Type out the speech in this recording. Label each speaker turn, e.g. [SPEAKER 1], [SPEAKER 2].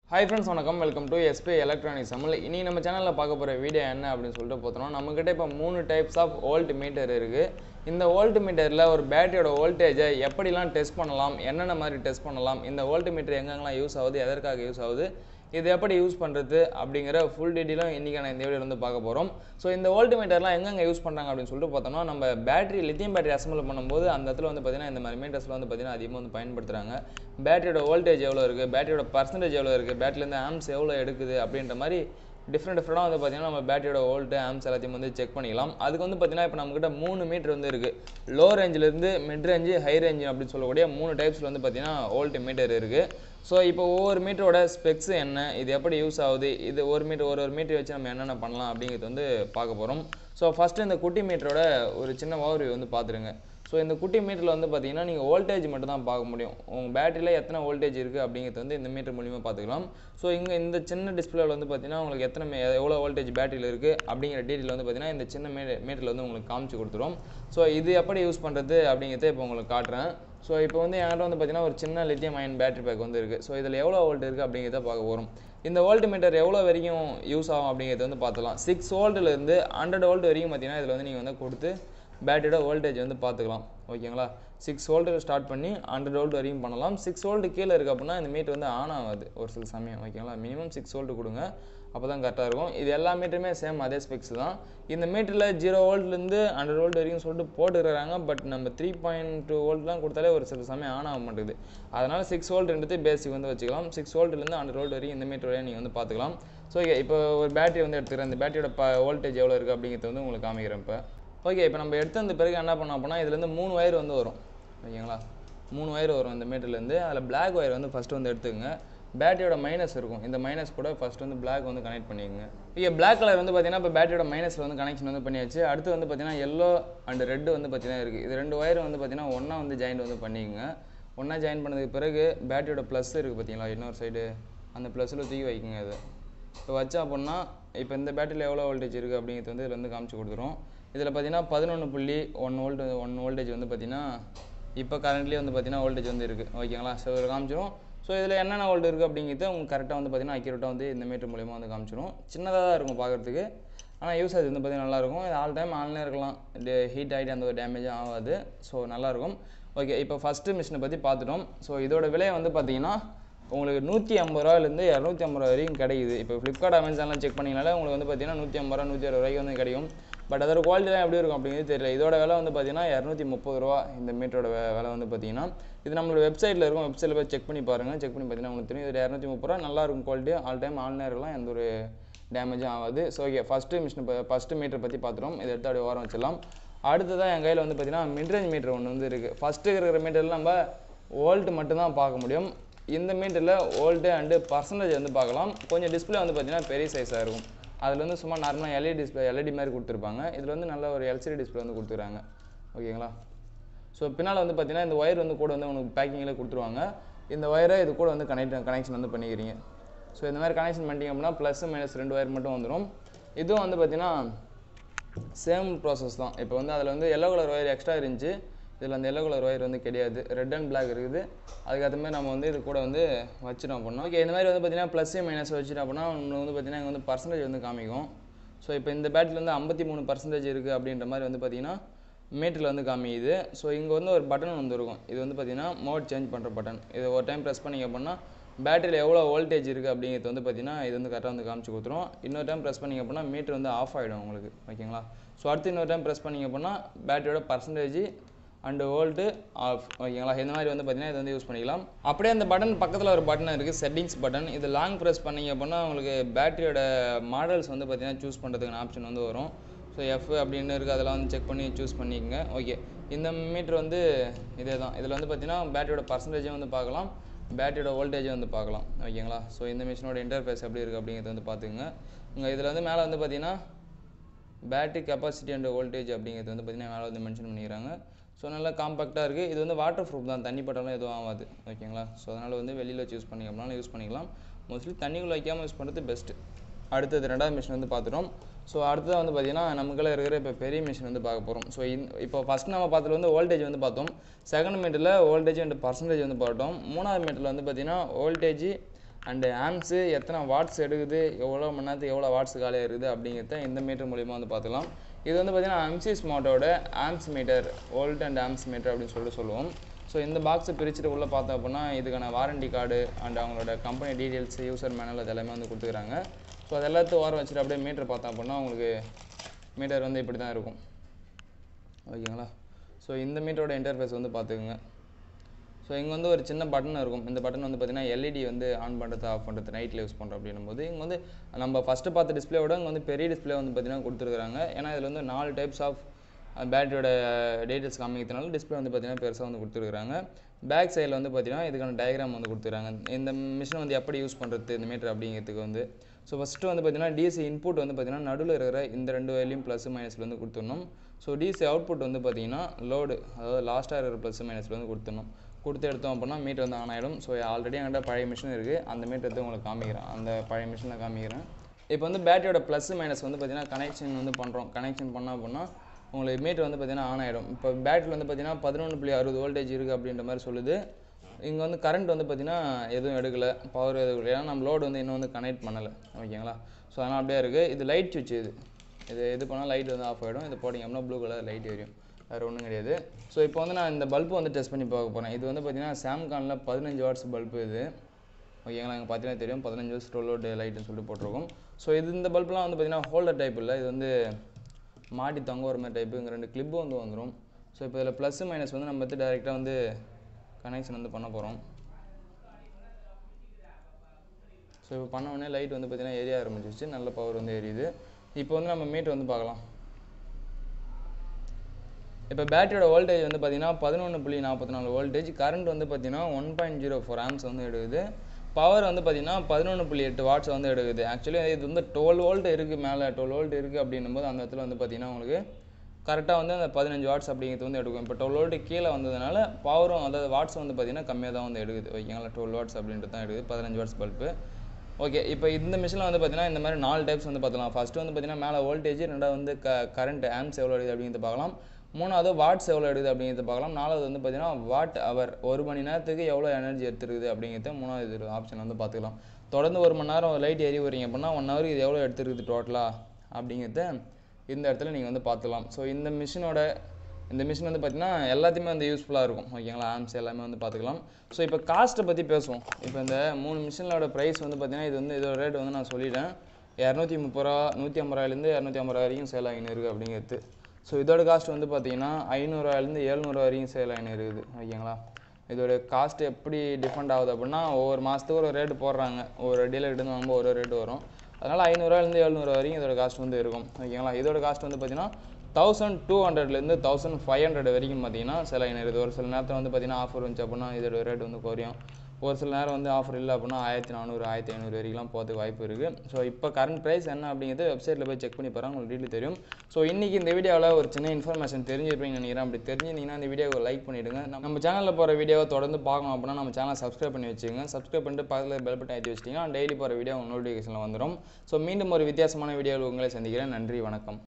[SPEAKER 1] hi friends வணக்கம் welcome to SP electronics Tamil இனி நம்ம சேனலில் பார்க்க போகிற வீடியோ என்ன அப்படின்னு சொல்லிட்டு பார்த்தோம் நம்மக்கிட்ட இப்போ மூணு டைப்ஸ் ஆஃப் வோல்ட் மீட்டர் இருக்குது இந்த வோல்ட் மீட்டரில் ஒரு பேட்டரியோட வோல்டேஜை எப்படிலாம் டெஸ்ட் பண்ணலாம் என்னென்ன மாதிரி டெஸ்ட் பண்ணலாம் இந்த வோல்ட் மீட்டர் எங்கெங்கெல்லாம் யூஸ் ஆகுது எதற்காக யூஸ் ஆகுது இது எப்படி யூஸ் பண்ணுறது அப்படிங்கிற ஃபுல் டீட்டெயிலும் இன்றைக்கான இந்த வீடியோவில் வந்து பார்க்க போகிறோம் ஸோ இந்த வோல்ட் மீட்டர்லாம் எங்கெங்கே யூஸ் பண்ணுறாங்க அப்படின்னு சொல்லிட்டு பார்த்தோம்னா நம்ம பேட்டரி லித்தியம் பேட்டரி அசம்பிள் பண்ணும்போது அந்த இடத்துல வந்து பார்த்தீங்கன்னா இந்த மாதிரி மீட்டர்ஸில் வந்து பார்த்தீங்கன்னா அதிகமாக வந்து பயன்படுத்துகிறாங்க பேட்டரியோட வோல்டேஜ் எவ்வளோ இருக்குது பேட்டரியோட பர்சன்டேஜ் எவ்வளோ இருக்குது பேட்டரிலேருந்து ஆம்ஸ் எவ்வளோ எடுக்குது அப்படின்ற மாதிரி டிஃப்ரெண்ட் டிஃப்ரெண்டாக வந்து பார்த்தீங்கன்னா நம்ம பேட்டரியோட வோல்ட்டு ஆம்ஸ் எல்லாத்தையும் வந்து செக் பண்ணிக்கலாம் அதுக்கு வந்து பார்த்தீங்கன்னா இப்போ நம்மக்கிட்ட மூணு மீட்டர் வந்து இருக்குது லோ ரேஞ்சிலேருந்து மிட் ரேஞ்சு ஹை ரேஞ்சு அப்படின்னு சொல்லக்கூடிய மூணு டைப்ஸில் வந்து பார்த்தீங்கன்னா வோல்ட் மீட்டர் இருக்குது ஸோ இப்போ ஒவ்வொரு மீட்டரோட ஸ்பெக்ஸ் என்ன இது எப்படி யூஸ் ஆகுது இது ஒரு மீட்டர் ஒரு ஒரு மீட்டர் வச்சு நம்ம என்னென்ன பண்ணலாம் அப்படிங்கிறது வந்து பார்க்க போகிறோம் ஸோ ஃபஸ்ட்டு இந்த குட்டி மீட்டரோட ஒரு சின்ன ஓவர்வியூ வந்து பார்த்துருங்க ஸோ இந்த குட்டி மீட்டரில் வந்து பார்த்தீங்கன்னா நீங்கள் வோல்டேஜ் மட்டும் தான் பார்க்க முடியும் உங்கள் பேட்டரியில் எத்தனை வோல்டேஜ் இருக்குது அப்படிங்கிறது வந்து இந்த மீட்டர் மூலியமாக பார்த்துக்கலாம் ஸோ இங்கே இந்த சின்ன டிஸ்பிளேவில் வந்து பார்த்தீங்கன்னா உங்களுக்கு எத்தனை மே- எவ்வளோ வோல்டேஜ் பேட்டரியில் இருக்குது அப்படிங்கிற டீட்டெயில் வந்து பார்த்தீங்கன்னா இந்த சின்ன மீ மீட்டரில் வந்து உங்களுக்கு காமிச்சு கொடுத்துரும் ஸோ இது எப்படி யூஸ் பண்ணுறது அப்படிங்கிறத இப்போ உங்களுக்கு காட்டுறேன் ஸோ இப்போ வந்து என்கிட்ட வந்து பார்த்தீங்கன்னா ஒரு சின்ன லித்தியம் அயன் பேட்டரி பேக் வந்து இருக்குது ஸோ இதில் எவ்வளோ வோல்ட் இருக்குது அப்படிங்கிறத பார்க்க போகிறோம் இந்த வோல்ட் மீட்டர் எவ்வளோ வரைக்கும் யூஸ் ஆகும் அப்படிங்கிறது வந்து பார்த்துக்கலாம் சிக்ஸ் வோல்ட்லேருந்து ஹண்ட்ரட் வோல்ட் வரைக்கும் பார்த்தீங்கன்னா இதில் வந்து நீங்கள் வந்து கொடுத்து பேட்டரியோட வோல்டேஜ் வந்து பார்த்துக்கலாம் ஓகேங்களா சிக்ஸ் வோல்ட்டு ஸ்டார்ட் பண்ணி ஹண்ட்ரட் வோல்ட் வரைக்கும் பண்ணலாம் சிக்ஸ் வோல்ட் கீழே இருக்குது அப்படின்னா இந்த மீட்டர் வந்து ஆன் ஆகாது ஒரு சில சமயம் ஓகேங்களா மினிமம் சிக்ஸ் வோல்ட் கொடுங்க அப்போ தான் கரெக்டாக இருக்கும் இது எல்லா மீட்டருமே சேம் அதே ஸ்பெக்ஸ் தான் இந்த மீட்டரில் ஜீரோ வோல்ட்லேருந்து ஹண்ட்ரட் வோல்ட் வரைக்கும் சொல்லிட்டு போட்டுக்கிறாங்க பட் நம்ம த்ரீ பாயிண்ட் டூ வோல்ட்லாம் கொடுத்தாலே ஒரு சில சமயம் ஆன் ஆக மாட்டேங்குது அதனால் சிக்ஸ் வோல்ட்ன்றது பேசிக் வந்து வச்சுக்கலாம் சிக்ஸ் வோல்ட்லேருந்து ஹண்ட்ரட் வோல்ட் வரைக்கும் இந்த மீட்டர் வரையும் நீங்கள் வந்து பார்த்துக்கலாம் ஸோ இப்போ ஒரு பேட்டரி வந்து எடுத்துக்கிறேன் இந்த பேட்டரியோட ப வோல்டேஜ் எவ்வளோ இருக்குது அப்படிங்கிறத வந்து உங்களுக்கு காமிக்கிறேன் இப்போ ஓகே இப்போ நம்ம எடுத்து வந்த பிறகு என்ன பண்ணோம் அப்படின்னா இதுலேருந்து மூணு ஒயர் வந்து வரும் ஓகேங்களா மூணு ஒயர் வரும் இந்த மீட்டர்லேருந்து அதில் பிளாக் ஒயர் வந்து ஃபஸ்ட்டு வந்து எடுத்துக்கங்க பேட்டரியோட மைனஸ் இருக்கும் இந்த மைனஸ் கூட ஃபர்ஸ்ட் வந்து பிளாக் வந்து கனெக்ட் பண்ணிக்கோங்க இங்கே பிளாக் கலர் வந்து பார்த்தீங்கன்னா இப்போ பேட்டரியோட மைனஸில் வந்து கனெக்ஷன் வந்து பண்ணியாச்சு அடுத்து வந்து பார்த்தீங்கன்னா எல்லோ அண்ட் ரெட் வந்து பார்த்தீங்கன்னா இருக்குது இது ரெண்டு ஒயர் வந்து பார்த்தீங்கன்னா ஒன்றா வந்து ஜாயின் வந்து பண்ணிக்கோங்க ஒன்றா ஜாயின் பண்ணதுக்கு பிறகு பேட்டரியோட ப்ளஸ் இருக்குது பார்த்தீங்களா இன்னொரு சைடு அந்த ப்ளஸில் தூக்கி வைக்குங்க அது இப்போ வச்சா அப்படின்னா இப்போ இந்த பேட்டரியில் எவ்வளோ வோல்டேஜ் இருக்குது அப்படிங்கிறது வந்து இதில் வந்து காமிச்சு கொடுத்துரும் இதில் பார்த்தீங்கன்னா பதினொன்று புள்ளி ஒன் வோல்ட் ஒன் வோல்டேஜ் வந்து பார்த்தீங்கன்னா இப்போ கரண்ட்லி வந்து பார்த்தீங்கன்னா வோல்டேஜ் வந்து இருக்குது ஓகேங்களா ஸோ இதில் காமிச்சிரும் ஸோ இதில் என்னென்ன வோல்ட் இருக்குது அப்படிங்கிறது உங்களுக்கு கரெக்டாக வந்து பார்த்தீங்கன்னா அக்யூரேட்டாக வந்து இந்த மீட்டர் மூலியமா வந்து காமிச்சிரும் சின்னதாக தான் இருக்கும் பார்க்குறதுக்கு ஆனால் யூஸ் அது வந்து பார்த்தீங்கன்னா நல்லாயிருக்கும் இது ஆல் டைம் ஆன்லேயே இருக்கலாம் ஹீட் ஆகிட்டு அந்த ஒரு டேமேஜும் ஆகாது ஸோ நல்லாயிருக்கும் ஓகே இப்போ ஃபஸ்ட்டு மிஷினை பற்றி பார்த்துட்டோம் ஸோ இதோட விலை வந்து பார்த்தீங்கன்னா உங்களுக்கு நூற்றி ஐம்பது ரூபாயிலேருந்து இரநூத்தி ஐம்பது ரூபா வரைக்கும் கிடைக்குது இப்போ ஃப்ளிப்கார்ட் அமேசான்லாம் செக் பண்ணிங்கனாலே உங்களுக்கு வந்து பார்த்தீங்கன்னா நூற்றி ஐம்பது ரூபா நூற்றி அறுபது ரூபாய்க்கு வந்து கிடைக்கும் பட் அதோட குவாலிட்டிலாம் எப்படி இருக்கும் அப்படிங்கிறது தெரியல இதோட விலை வந்து பார்த்தீங்கன்னா இரநூத்தி முப்பது ரூபா இந்த மீட்டரோட வே- விலை வந்து பார்த்தீங்கன்னா இது நம்மளோட வெப்சைட்டில் இருக்கும் வெப்சைட்டில் போய் செக் பண்ணி பாருங்கள் செக் பண்ணி பார்த்தீங்கன்னா உங்களுக்கு தெரியும் இது இரநூத்தி முப்பது ரூபா நல்லா இருக்கும் குவாலிட்டி ஆல் டைம் ஆன்லைன் இருக்கலாம் எந்த ஒரு டேமேஜும் ஆகாது so okay first machine first meter பற்றி பார்த்துட்டோம் இதை எடுத்து அப்படியே ஓரம் வச்சிடலாம் அடுத்ததான் என் கையில் வந்து பார்த்தீங்கன்னா மிட்ரேஞ்ச் மீட்டர் ஒன்று வந்து இருக்குது ஃபஸ்ட்டு இருக்கிற மீட்டரில் நம்ம வோல்ட் மட்டும்தான் பார்க்க முடியும் இந்த மீட்டரில் வோல்ட்டு அண்டு பர்சன்டேஜ் வந்து பார்க்கலாம் கொஞ்சம் டிஸ்ப்ளே வந்து பார்த்தீங்கன்னா பெரிய சைஸாக இருக்கும் அதில் வந்து சும்மா நார்மலாக எல்இடி டிஸ்பிளே எல்இடி மாதிரி கொடுத்துருப்பாங்க இதில் வந்து நல்ல ஒரு எல்சிடி டிஸ்ப்ளே வந்து கொடுத்துருக்காங்க ஓகேங்களா ஸோ பின்னால் வந்து பார்த்தீங்கன்னா இந்த ஒயர் வந்து கூட வந்து உங்களுக்கு பேக்கிங்கில் கொடுத்துருவாங்க இந்த ஒயரை இது கூட வந்து கனெக்ட் கனெக்ஷன் வந்து பண்ணிக்கிறீங்க ஸோ இந்த மாதிரி கனெக்ஷன் பண்ணிட்டீங்க அப்படின்னா ப்ளஸ் மைனஸ் ரெண்டு ஒயர் மட்டும் வந்துடும் இதுவும் வந்து பார்த்தீங்கன்னா சேம் ப்ராசஸ் தான் இப்போ வந்து அதில் வந்து எல்லோ கலர் ஒயர் எக்ஸ்ட்ரா இருந்துச்சு இதில் அந்த எல்லோ கலர் ஒயர் வந்து கிடையாது ரெட் அண்ட் பிளாக் இருக்குது அதுக்கேற்ற மாதிரி நம்ம வந்து இது கூட வந்து வச்சிட்டோம் அப்படின்னா ஓகே இந்த மாதிரி வந்து பார்த்தீங்கன்னா ப்ளஸ் மைனஸ் வச்சுட்டோம் அப்படின்னா ஒன்று வந்து பார்த்தீங்கன்னா இங்கே வந்து பர்சன்டேஜ் வந்து காமிக்கும் ஸோ இப்போ இந்த பேட்டில் வந்து ஐம்பத்தி மூணு பர்சன்டேஜ் இருக்குது அப்படின்ற மாதிரி வந்து பார்த்தீங்கன்னா மீட்டரில் வந்து காமிக்குது ஸோ இங்கே வந்து ஒரு பட்டன் வந்து இருக்கும் இது வந்து பார்த்தீங்கன்னா மோட் சேஞ்ச் பண்ணுற பட்டன் இது ஒரு டைம் ப்ரெஸ் பண்ணிங்க அப்படின்னா பேட்டரியில் எவ்வளோ வோல்டேஜ் இருக்குது அப்படிங்கிறது வந்து பார்த்தீங்கன்னா இது வந்து கரெக்டாக வந்து காமிச்சு கொடுத்துரும் இன்னொரு டைம் ப்ரெஸ் பண்ணிங்க அப்படின்னா மீட்டர் வந்து ஆஃப் ஆகிடும் உங்களுக்கு ஓகேங்களா ஸோ அடுத்து இன்னொரு டைம் ப்ரெஸ் பண்ணிங்க அப்படின்னா பேட்டரியோட பர்சன்டேஜ் அண்டு வோல்ட்டு ஆஃப் ஓகேங்களா இந்த மாதிரி வந்து பார்த்தீங்கன்னா இது வந்து யூஸ் பண்ணிக்கலாம் அப்படியே அந்த பட்டன் பக்கத்தில் ஒரு பட்டன் இருக்குது செட்டிங்ஸ் பட்டன் இது லாங் ப்ரெஸ் பண்ணீங்க அப்படின்னா உங்களுக்கு பேட்டரியோட மாடல்ஸ் வந்து பார்த்தீங்கன்னா சூஸ் பண்ணுறதுக்கான ஆப்ஷன் வந்து வரும் ஸோ எஃப் அப்படின்னு இருக்குது அதெல்லாம் வந்து செக் பண்ணி சூஸ் பண்ணிக்கங்க ஓகே இந்த மீட்டர் வந்து இதே தான் இதில் வந்து பார்த்தீங்கன்னா பேட்டரியோட பர்சன்டேஜும் வந்து பார்க்கலாம் பேட்டரியோட வோல்டேஜும் வந்து பார்க்கலாம் ஓகேங்களா ஸோ இந்த மிஷினோட இன்டர்ஃபேஸ் எப்படி இருக்குது அப்படிங்கிறது வந்து பார்த்துக்குங்க உங்கள் இதில் வந்து மேலே வந்து பார்த்தீங்கன்னா பேட்டரி கெப்பாசிட்டி அண்ட் வோல்டேஜ் அப்படிங்கிறது வந்து பார்த்தீங்கன்னா மேலே வந்து மென்ஷன் பண்ணிக்கிறாங்க ஸோ நல்லா காம்பாக்டாக இருக்குது இது வந்து வாட்டர் ப்ரூஃப் தான் தண்ணி பட்டாலும் எதுவும் ஆகாது ஓகேங்களா ஸோ அதனால் வந்து வெளியில் வச்சு யூஸ் பண்ணிக்க அப்படின்னாலும் யூஸ் பண்ணிக்கலாம் மோஸ்ட்லி தண்ணிக்குள்ள வைக்காமல் யூஸ் பண்ணுறது பெஸ்ட்டு அடுத்தது ரெண்டாவது மிஷின் வந்து பார்த்துட்டோம் ஸோ அடுத்தது வந்து பார்த்தீங்கன்னா நமக்குள்ள இருக்கிற இப்போ பெரிய மிஷின் வந்து பார்க்க போகிறோம் ஸோ இப்போ ஃபஸ்ட் நம்ம பார்த்தது வந்து வோல்டேஜ் வந்து பார்த்தோம் செகண்ட் மீட்டரில் வோல்டேஜ் அண்ட் பர்சன்டேஜ் வந்து பார்த்தோம் மூணாவது மீட்டரில் வந்து பார்த்தீங்கன்னா வோல்டேஜ் அண்டு ஆம்ஸு எத்தனை வாட்ஸ் எடுக்குது எவ்வளோ மணி நேரத்துக்கு எவ்வளோ வாட்ஸ் காலியாக இருக்குது அப்படிங்கிறத இந்த மீட்டர் மூலிமா வந்து பார்த்துக்கலாம் இது வந்து பார்த்தீங்கன்னா அம்சி ஸ்மார்ட்டோட amps meter volt and amps meter அப்படின்னு சொல்லிட்டு சொல்லுவோம் ஸோ இந்த பாக்ஸை பிரிச்சுட்டு உள்ளே பார்த்தோம் அப்படின்னா இதுக்கான வாரண்டி கார்டு அண்ட் அவங்களோட கம்பெனி டீட்டெயில்ஸ் யூசர் மேனல் அது எல்லாமே வந்து கொடுத்துக்கிறாங்க ஸோ அது எல்லாத்தையும் ஓரம் வச்சுட்டு அப்படியே மீட்டர் பார்த்தோம் அப்படின்னா உங்களுக்கு மீட்டர் வந்து இப்படி தான் இருக்கும் ஓகேங்களா ஸோ இந்த மீட்டரோட இன்டர்ஃபேஸ் வந்து பார்த்துக்குங்க ஸோ இங்கே வந்து ஒரு சின்ன பட்டன் இருக்கும் இந்த பட்டன் வந்து பார்த்தீங்கன்னா எல்இடி வந்து ஆன் பண்ணுறது ஆஃப் பண்ணுறது நைட்டில் யூஸ் பண்ணுறோம் அப்படின்னும் போது இங்கே வந்து நம்ம ஃபஸ்ட்டு பார்த்த டிஸ்பிளேவோட இங்கே வந்து பெரிய டிஸ்பிளே வந்து பார்த்தீங்கன்னா கொடுத்துருக்காங்க ஏன்னா இதில் வந்து நாலு டைப்ஸ் ஆஃப் பேட்டரியோட டீட்டெயில்ஸ் காமிக்கிறதுனால டிஸ்பிளே வந்து பார்த்தீங்கன்னா பெருசாக வந்து கொடுத்துருக்காங்க பேக் சைடில் வந்து பார்த்தீங்கன்னா இதுக்கான டயக்ராம் வந்து கொடுத்துருக்காங்க இந்த மிஷின் வந்து எப்படி யூஸ் பண்ணுறது இந்த மீட்டர் அப்படிங்கிறதுக்கு வந்து ஸோ ஃபஸ்ட்டு வந்து பார்த்தீங்கன்னா டிசி இன்புட் வந்து பார்த்தீங்கன்னா நடுவில் இருக்கிற இந்த ரெண்டு வேலையும் ப்ளஸ் மைனஸில் வந்து கொடுத்துடணும் ஸோ டிசி அவுட்புட் வந்து பார்த்தீங்கன்னா லோடு அதாவது லாஸ்ட்டாக இருக்கிற ப்ளஸ் மைனஸில் வந்து கொடுத்துடணும் கொடுத்து எடுத்தோம் அப்படின்னா மீட்டர் வந்து ஆன் ஆகிடும் ஸோ ஆல்ரெடி என்கிட்ட பழைய மிஷின் இருக்குது அந்த மீட்டர் எடுத்து உங்களுக்கு காமிக்கிறேன் அந்த பழைய மிஷினில் காமிக்கிறேன் இப்போ வந்து பேட்டரியோட ப்ளஸ் மைனஸ் வந்து பார்த்தீங்கன்னா கனெக்ஷன் வந்து பண்ணுறோம் கனெக்ஷன் பண்ணோம் அப்படின்னா உங்களுக்கு மீட்டர் வந்து பார்த்தீங்கன்னா ஆன் ஆகிடும் இப்போ பேட்டரி வந்து பார்த்தீங்கன்னா பதினொன்று புள்ளி அறுபது வோல்டேஜ் இருக்குது அப்படின்ற மாதிரி சொல்லுது இங்கே வந்து கரண்ட் வந்து பார்த்தீங்கன்னா எதுவும் எடுக்கலை பவர் எதுவும் இல்லை ஏன்னா நம்ம லோடு வந்து இன்னும் வந்து கனெக்ட் பண்ணலை ஓகேங்களா ஸோ அதனால் அப்படியே இருக்குது இது லைட் சுவிட்ச் இது இது இது பண்ணால் லைட் வந்து ஆஃப் ஆகிடும் இது போட்டிங்க அப்படின்னா ப்ளூ கலர் லைட் எரியும் வேறு ஒன்றும் கிடையாது ஸோ இப்போ வந்து நான் இந்த பல்பு வந்து டெஸ்ட் பண்ணி பார்க்க போகிறேன் இது வந்து பார்த்தீங்கன்னா சாம்கானில் பதினஞ்சு வாட்ஸ் பல்பு இது ஓகேங்களா இங்கே பார்த்தீங்கன்னா தெரியும் பதினஞ்சு வாட்ஸ் டுவெல் வோல்ட் லைட்டுன்னு சொல்லிட்டு போட்டிருக்கோம் ஸோ இது இந்த பல்புலாம் வந்து பார்த்தீங்கன்னா ஹோல்டர் டைப் இல்லை இது வந்து மாட்டி தொங்க வர மாதிரி டைப்பு இங்கே ரெண்டு கிளிப்பு வந்து வந்துடும் ஸோ இப்போ இதில் ப்ளஸ் மைனஸ் வந்து நம்ம வந்து டேரெக்டாக வந்து கனெக்ஷன் வந்து பண்ண போகிறோம் ஸோ இப்போ பண்ண உடனே லைட் வந்து பார்த்தீங்கன்னா எரிய ஆரம்பிச்சிருச்சு நல்ல பவர் வந்து எரியுது இப்போ வந்து நம்ம மீட்டர் வந்து பார்க்கலாம் இப்போ பேட்டரியோட வோல்டேஜ் வந்து பார்த்தீங்கன்னா பதினொன்று புள்ளி நாற்பத்தி நாலு வோல்டேஜ் கரண்ட் வந்து பார்த்தீங்கன்னா one point zero four amps வந்து எடுக்குது பவர் வந்து பார்த்தீங்கன்னா பதினொன்று புள்ளி எட்டு வாட்ஸ் வந்து எடுக்குது ஆக்சுவலி இது வந்து டுவெல் வோல்ட் இருக்குது மேலே டுவெல் வோல்ட் இருக்குது அப்படின்னும் போது அந்த இடத்துல வந்து பார்த்தீங்கன்னா உங்களுக்கு கரெக்டாக வந்து அந்த பதினஞ்சு வாட்ஸ் அப்படிங்கிறது வந்து எடுக்கும் இப்போ டுவெல் வோல்ட்டு கீழே வந்ததுனால பவரும் அதாவது வாட்ஸ் வந்து பார்த்தீங்கன்னா கம்மியாக தான் வந்து எடுக்குது ஓகேங்களா டுவெல் வாட்ஸ் அப்படின்றது தான் எடுக்குது பதினஞ்சு வாட்ஸ் பல்பு ஓகே இப்போ இந்த மிஷினில் வந்து பார்த்தீங்கன்னா இந்த மாதிரி நாலு டைப்ஸ் வந்து பார்த்துக்கலாம் ஃபஸ்ட்டு வந்து பார்த்தீங்கன்னா மேலே வோல்டேஜ் ரெண்டாவது வந்து க கரண்ட் ஆம்ஸ் எவ்வளோ எடுக்குது அப்படிங்கிறத பார்க்கலாம் மூணாவது வாட்ஸ் எவ்வளோ எடுக்குது அப்படிங்கிறத பார்க்கலாம் நாலாவது வந்து பார்த்தீங்கன்னா வாட் அவர் ஒரு மணி நேரத்துக்கு எவ்வளோ எனர்ஜி எடுத்துருக்குது அப்படிங்கிறத மூணாவது இது ஆப்ஷன் வந்து பார்த்துக்கலாம் தொடர்ந்து ஒரு மணி நேரம் லைட் எரி வரீங்க அப்படின்னா ஒன் ஹவருக்கு இது எவ்வளோ எடுத்துருக்குது டோட்டலாக அப்படிங்கிறத இந்த இடத்துல நீங்கள் வந்து பார்த்துக்கலாம் ஸோ இந்த மிஷினோட இந்த மிஷின் வந்து பார்த்தீங்கன்னா எல்லாத்தையுமே வந்து யூஸ்ஃபுல்லாக இருக்கும் ஓகேங்களா ஆம்ஸ் எல்லாமே வந்து பார்த்துக்கலாம் ஸோ இப்போ காஸ்ட்டை பற்றி பேசுவோம் இப்போ இந்த மூணு மிஷினோட ப்ரைஸ் வந்து பார்த்தீங்கன்னா இது வந்து இதோட ரேட் வந்து நான் சொல்லிட்டேன் இரநூத்தி முப்பது ரூபா நூற்றி ஐம்பது ரூபாயிலேருந்து இரநூத்தி ஐம்பது ரூபா வரைக்கும் சேல் ஆகின்னு இருக்குது அப்படிங்கிறது ஸோ இதோட காஸ்ட் வந்து பார்த்தீங்கன்னா ஐநூறுரூவாயிலேருந்து ஏழ்நூறுவா வரைக்கும் சேல் ஆகின்னு இருக்குது ஓகேங்களா இதோட காஸ்ட் எப்படி டிஃபரெண்ட் ஆகுது அப்படின்னா ஒவ்வொரு மாதத்துக்கு ஒரு ரேட்டு போடுறாங்க ஒரு டீலர்கிட்ட வாங்கும்போது ஒரு ரேட்டு வரும் அதனால் ஐநூறுரூவாலேருந்து ஏழ்நூறுவா வரைக்கும் இதோட காஸ்ட் வந்து இருக்கும் ஓகேங்களா இதோட காஸ்ட் வந்து பார்த்தீங்கன்னா தௌசண்ட் டூ ஹண்ட்ரட்லேருந்து தௌசண்ட் ஃபைவ் ஹண்ட்ரட் வரைக்கும் பார்த்தீங்கன்னா சில இருக்குது ஒரு சில நேரத்தில் வந்து பார்த்தீங்கன்னா ஆஃபர் வந்துச்சு அப்படின்னா இதோட ரேட் வந்து குறையும் ஒரு சில நேரம் வந்து ஆஃபர் இல்லை அப்படின்னா ஆயிரத்தி நானூறு ஆயிரத்தி ஐநூறு வரைக்கும்லாம் போகிறதுக்கு வாய்ப்பு இருக்குது ஸோ இப்போ கரண்ட் ப்ரைஸ் என்ன அப்படிங்கிறது வெப்சைட்டில் போய் செக் பண்ணி பாருங்க உங்களுக்கு டீட்டெயில் தெரியும் ஸோ இன்றைக்கி இந்த வீடியோவில் ஒரு சின்ன இன்ஃபர்மேஷன் தெரிஞ்சிருப்பீங்கன்னு நினைக்கிறேன் அப்படி தெரிஞ்சிருந்தீங்கன்னா இந்த வீடியோவை லைக் பண்ணிவிடுங்க நம்ம சேனலில் போகிற வீடியோவை தொடர்ந்து பார்க்கணும் அப்படின்னா நம்ம சேனலை சப்ஸ்கிரைப் பண்ணி வச்சுக்கோங்க சப்ஸ்கிரைப் பண்ணிட்டு பக்கத்தில் பெல் பட்டன் ஏற்றி வச்சிட்டிங்கன்னா டெய்லி போகிற வீடியோ உங்கள் நோட்டிஃபிகேஷனில் வந்துடும் ஸோ மீண்டும் ஒரு வித்தியாசமான வீடியோவில் உங்களை சந்திக்கிறேன் நன்றி வணக்கம்